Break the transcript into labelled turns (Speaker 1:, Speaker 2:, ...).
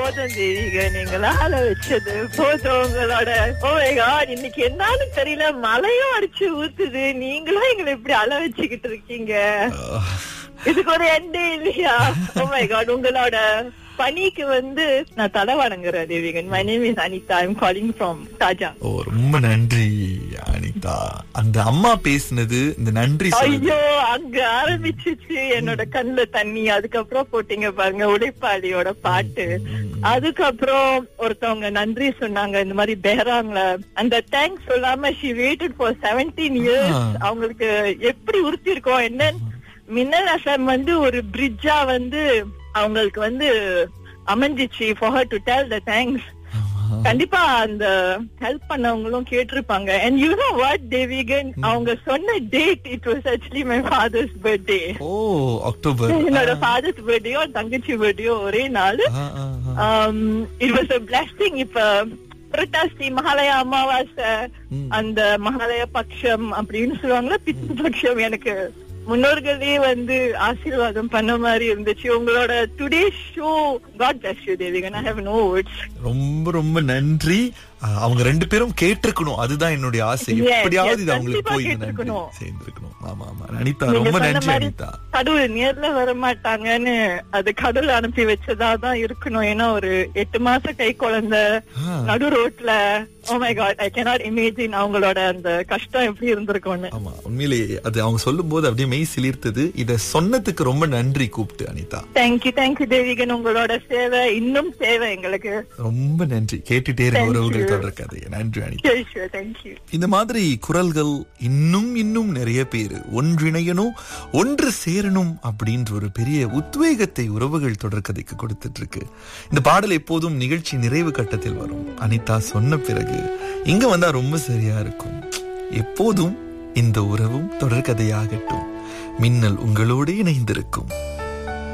Speaker 1: போதும் தேவிக நீங்களா அழ வச்சது போதும் உங்களோட ஓ காட் இன்னைக்கு என்னன்னு தெரியல மழையும் அடிச்சு ஊத்துது நீங்களும் எங்களை இப்படி அழ வச்சுக்கிட்டு இருக்கீங்க இதுக்கு ஒரு எண்டே இல்லையா ஓ மை காட் உங்களோட பணிக்கு வந்து நான் தலை வணங்குறேன் Devikan my name is Anitha I'm calling from தாஜா
Speaker 2: ஓ ரொம்ப நன்றி அனிதா அந்த அம்மா பேசினது இந்த நன்றி சொல்லுது
Speaker 1: ஐயோ அங்க ஆரம்பிச்சிச்சு என்னோட கண்ணுல தண்ணி அதுக்கப்புறம் போட்டீங்க பாருங்க உடைப்பாளியோட பாட்டு அதுக்கப்புறம் ஒருத்தவங்க நன்றி சொன்னாங்க இந்த மாதிரி பேராங்கள அந்த தேங்க்ஸ் சொல்லாம she waited for seventeen years
Speaker 2: ஆ.
Speaker 1: அவங்களுக்கு எப்படி உறுத்தி இருக்கோம் என்ன மின்னல் எஃப்எம் வந்து ஒரு பிரிட்ஜா வந்து அவங்களுக்கு வந்து அமைஞ்சிச்சு for her to tell the thanks கண்டிப்பா அந்த ஹெல்ப் பண்ணவங்களும் கேட்டிருப்பாங்க and you know what Devikan அவங்க சொன்ன date it was actually my father's birthday
Speaker 2: ஓ அக்டோபர்
Speaker 1: என்னோட ஃபாதர்ஸ் பர்த்டேயோ தங்கச்சி பர்த்டேயோ ஒரே நாள்
Speaker 2: ஆ, ஆ, ஆ.
Speaker 1: இட் வாஸ் அ பிளஸ்டிங் இப்ப புரட்டாசி மகாலய அமாவாசை
Speaker 2: ம்.
Speaker 1: அந்த மகாலய பட்சம் அப்படின்னு சொல்லுவாங்களா பித்து பட்சம் எனக்கு முன்னோர்களே வந்து ஆசீர்வாதம் பண்ண மாதிரி இருந்துச்சு உங்களோட today show God bless you Devikan I have no words
Speaker 2: ரொம்ப ரொம்ப நன்றி ஆ, அவங்க ரெண்டு பேரும் கேட்டிருக்கணும் அதுதான் என்னுடைய ஆசை
Speaker 1: Yes,
Speaker 2: எப்படியாவது
Speaker 1: yes,
Speaker 2: இது அவங்களுக்கு
Speaker 1: கண்டிப்பா
Speaker 2: போய் இந்த நன்றி
Speaker 1: கேட்டிருக்கணும்.
Speaker 2: சேர்ந்திருக்கணும் ஆமா ஆமா அனிதா
Speaker 1: நீங்க
Speaker 2: ரொம்ப
Speaker 1: சொன்ன
Speaker 2: நன்றி
Speaker 1: மாதிரி
Speaker 2: அனிதா
Speaker 1: கடவுள் நேர்ல வர மாட்டாங்கன்னு அது கடவுள் அனுப்பி வச்சதாதான் இருக்கணும் ஏன்னா ஒரு எட்டு மாச கை குழந்தை
Speaker 2: ஆ.
Speaker 1: நடு ரோட்ல oh my God I cannot imagine அவங்களோட அந்த கஷ்டம் எப்படி இருந்திருக்கும்னு
Speaker 2: ஆமா உண்மையிலேயே அது அவங்க சொல்லும் போது அப்படியே மெய் சிலிர்த்தது இத சொன்னதுக்கு ரொம்ப நன்றி கூப்பிட்டு அனிதா
Speaker 1: தேங்க்யூ தேங்க்யூ தேவிகன் உங்களோட சேவை இன்னும் சேவை எங்களுக்கு
Speaker 2: ரொம்ப நன்றி கேட்டுட்டே இருக்க
Speaker 1: Thank
Speaker 2: உறவுகள்
Speaker 1: you.
Speaker 2: தொடர் கதையை நன்றி அனிதா
Speaker 1: தேங்க்யூ
Speaker 2: இந்த மாதிரி குரல்கள் இன்னும் இன்னும் நிறைய பேர் ஒன்றிணையணும் ஒன்று சேரணும் அப்படின்ற ஒரு பெரிய உத்வேகத்தை உறவுகள் தொடர்கதைக்கு கொடுத்துட்டு இருக்கு இந்த பாடல் எப்போதும் நிகழ்ச்சி நிறைவு கட்டத்தில் வரும் அனிதா சொன்ன பிறகு இங்க வந்தா ரொம்ப சரியா இருக்கும் எப்போதும் இந்த உறவும் தொடர்கதையாகட்டும் மின்னல் உங்களோடு இணைந்திருக்கும்